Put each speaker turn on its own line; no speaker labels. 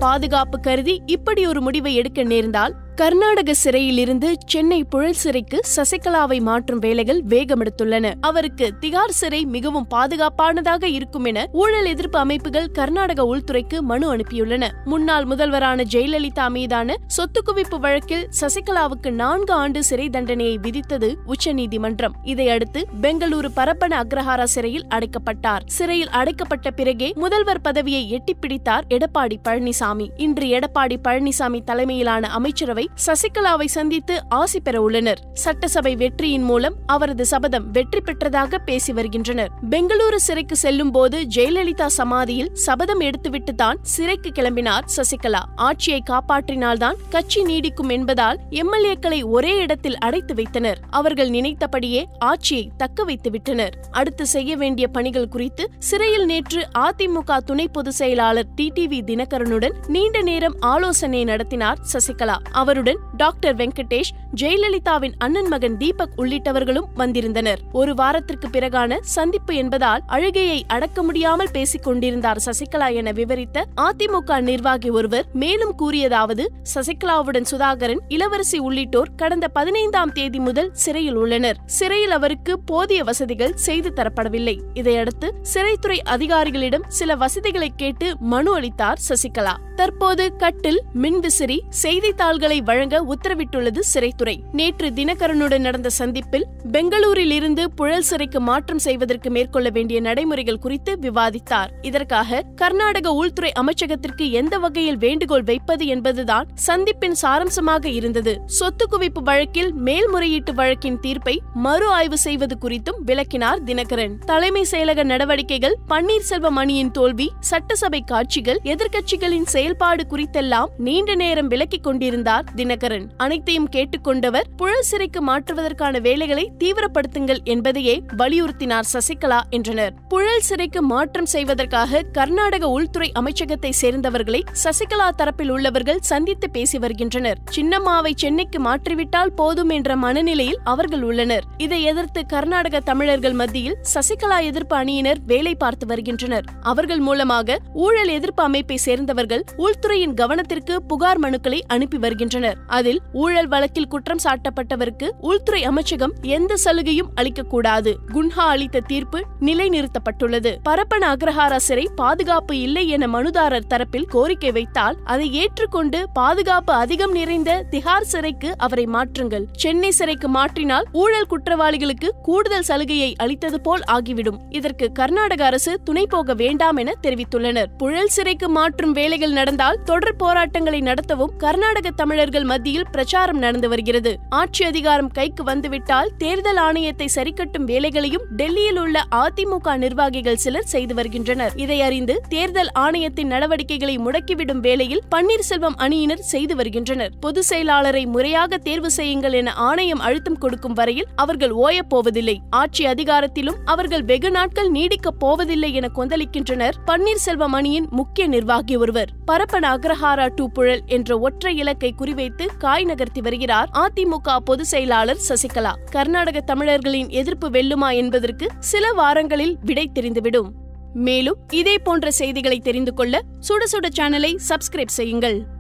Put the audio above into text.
பாதுகாப்பு கருதி இப்படி ஒரு முடிவை எடுக்க நேர்ந்தால் கர்நாடக சிறையில் இருந்து சென்னை புழல் சிறைக்கு சசிகலாவை மாற்றும் வேலைகள் வேகமெடுத்துள்ளன அவருக்கு திகார் சிறை மிகவும் பாதுகாப்பானதாக இருக்கும் என ஊழல் எதிர்ப்பு அமைப்புகள் கர்நாடக உள்துறைக்கு மனு அனுப்பியுள்ளன முன்னாள் முதல்வரான ஜெயலலிதா மீதான சொத்து குவிப்பு வழக்கில் சசிகலாவுக்கு நான்கு ஆண்டு சிறை தண்டனையை விதித்தது உச்சநீதிமன்றம் இதையடுத்து பெங்களூரு பரப்பன அக்ரஹாரா சிறையில் அடைக்கப்பட்டார் சிறையில் அடைக்கப்பட்ட பிறகே முதல்வர் பதவியை எட்டிப்பிடித்தார் எடப்பாடி பழனிசாமி இன்று எடப்பாடி பழனிசாமி தலைமையிலான அமைச்சரவை சசிகலாவை சந்தித்து ஆசி பெற உள்ளனர் சட்டசபை வெற்றியின் மூலம் அவரது சபதம் வெற்றி பெற்றதாக பேசி வருகின்றனர் பெங்களூரு சிறைக்கு செல்லும் போது ஜெயலலிதா சமாதியில் சபதம் எடுத்துவிட்டு தான் சிறைக்கு கிளம்பினார் சசிகலா ஆட்சியை காப்பாற்றினால்தான் கட்சி நீடிக்கும் என்பதால் எம்எல்ஏக்களை ஒரே இடத்தில் அடைத்து வைத்தனர் அவர்கள் நினைத்தபடியே ஆட்சியை தக்க வைத்து விட்டனர் அடுத்து செய்ய வேண்டிய பணிகள் குறித்து சிறையில் நேற்று அதிமுக துணை பொதுச் செயலாளர் டிடிவி தினகரனுடன் நீண்ட நேரம் ஆலோசனை நடத்தினார் சசிகலா அவருடன் டாக்டர் வெங்கடேஷ் ஜெயலலிதாவின் அண்ணன் மகன் தீபக் உள்ளிட்டவர்களும் வந்திருந்தனர் ஒரு வாரத்திற்கு பிறகான சந்திப்பு என்பதால் அழுகையை அடக்க முடியாமல் பேசிக் கொண்டிருந்தார் சசிகலா என விவரித்த அதிமுக நிர்வாகி ஒருவர் மேலும் கூறியதாவது சசிகலாவுடன் சுதாகரன் இளவரசி உள்ளிட்டோர் கடந்த பதினைந்தாம் தேதி முதல் சிறையில் உள்ளனர் சிறையில் அவருக்கு போதிய வசதிகள் செய்து தரப்படவில்லை இதையடுத்து சிறைத்துறை அதிகாரிகளிடம் சில வசதிகளை கேட்டு மனு அளித்தார் சசிகலா தற்போது கட்டில் மின்விசிறி செய்தித்தாள்களை வழங்க உத்தரவிட்டுள்ளது சிறைத்துறை நேற்று தினகரனுடன் நடந்த சந்திப்பில் பெங்களூரில் இருந்து புழல் சிறைக்கு மாற்றம் செய்வதற்கு மேற்கொள்ள வேண்டிய நடைமுறைகள் குறித்து விவாதித்தார் இதற்காக கர்நாடக உள்துறை அமைச்சகத்திற்கு எந்த வகையில் வேண்டுகோள் வைப்பது என்பதுதான் சந்திப்பின் சாரம்சமாக இருந்தது சொத்து குவிப்பு வழக்கில் மேல்முறையீட்டு வழக்கின் தீர்ப்பை மறு ஆய்வு செய்வது குறித்தும் விளக்கினார் தினகரன் தலைமை செயலக நடவடிக்கைகள் பன்னீர்செல்வம் அணியின் தோல்வி சட்டசபை காட்சிகள் எதிர்க்கட்சிகளின் செயல்பாடு குறித்தெல்லாம் நீண்ட நேரம் விளக்கிக் கொண்டிருந்தார் தினகரன் அனைத்தையும் கேட்டுக்கொண்டவர் புழல் சிறைக்கு மாற்றுவதற்கான வேலைகளை தீவிரப்படுத்துங்கள் என்பதையே வலியுறுத்தினார் சசிகலா என்றனர் புழல் சிறைக்கு மாற்றம் செய்வதற்காக கர்நாடக உள்துறை அமைச்சகத்தை சேர்ந்தவர்களை சசிகலா தரப்பில் உள்ளவர்கள் சந்தித்து பேசி வருகின்றனர் சின்னம்மாவை சென்னைக்கு மாற்றிவிட்டால் போதும் என்ற மனநிலையில் அவர்கள் உள்ளனர் இதை எதிர்த்து கர்நாடக தமிழர்கள் மத்தியில் சசிகலா எதிர்ப்பு அணியினர் வேலை பார்த்து வருகின்றனர் அவர்கள் மூலமாக ஊழல் எதிர்ப்பு அமைப்பை சேர்ந்தவர்கள் உள்துறையின் கவனத்திற்கு புகார் மனுக்களை அனுப்பி வருகின்றனர் அதில் ஊழல் வழக்கில் குற்றம் சாட்டப்பட்டவருக்கு உள்துறை அமைச்சகம் எந்த சலுகையும் அளிக்கக்கூடாது குன்ஹா அளித்த தீர்ப்பு நிலைநிறுத்தப்பட்டுள்ளது பரப்பன அக்ரஹாரா சிறை பாதுகாப்பு இல்லை என மனுதாரர் தரப்பில் கோரிக்கை வைத்தால் அதை ஏற்றுக்கொண்டு பாதுகாப்பு அதிகம் நிறைந்த திஹார் சிறைக்கு அவரை மாற்றுங்கள் சென்னை சிறைக்கு மாற்றினால் ஊழல் குற்றவாளிகளுக்கு கூடுதல் சலுகையை அளித்தது போல் ஆகிவிடும் இதற்கு கர்நாடக அரசு துணை போக வேண்டாம் என தெரிவித்துள்ளனர் புழல் சிறைக்கு மாற்றும் வேலைகள் நடந்தால் தொடர் போராட்டங்களை நடத்தவும் கர்நாடக தமிழர்கள் மத்தியில் பிரச்சாரம் நடந்து வருகிறது ஆட்சி அதிகாரம் கைக்கு வந்துவிட்டால் தேர்தல் ஆணையத்தை சரிக்கட்டும் வேலைகளையும் டெல்லியில் உள்ள அதிமுக நிர்வாகிகள் சிலர் செய்து வருகின்றனர் இதை அறிந்து தேர்தல் ஆணையத்தின் நடவடிக்கைகளை முடக்கிவிடும் வேளையில் பன்னீர்செல்வம் அணியினர் செய்து வருகின்றனர் பொதுச் செயலாளரை முறையாக தேர்வு செய்யுங்கள் என ஆணையம் அழுத்தம் கொடுக்கும் வரையில் அவர்கள் ஓயப் போவதில்லை ஆட்சி அதிகாரத்திலும் அவர்கள் வெகு நாட்கள் நீடிக்கப் போவதில்லை என கொந்தளிக்கின்றனர் பன்னீர்செல்வம் அணியின் முக்கிய நிர்வாகி ஒருவர் பரப்பன அக்ரஹாரா டூ புழல் என்ற ஒற்றை இலக்கை குறிவைத்து காய் நகர்த்தி வருகிறார் அதிமுக பொதுச் செயலாளர் சசிகலா கர்நாடக தமிழர்களின் எதிர்ப்பு வெல்லுமா என்பதற்கு சில வாரங்களில் விடை தெரிந்துவிடும் மேலும் இதே போன்ற செய்திகளை தெரிந்து கொள்ள சுட சுட சேனலை சப்ஸ்கிரைப் செய்யுங்கள்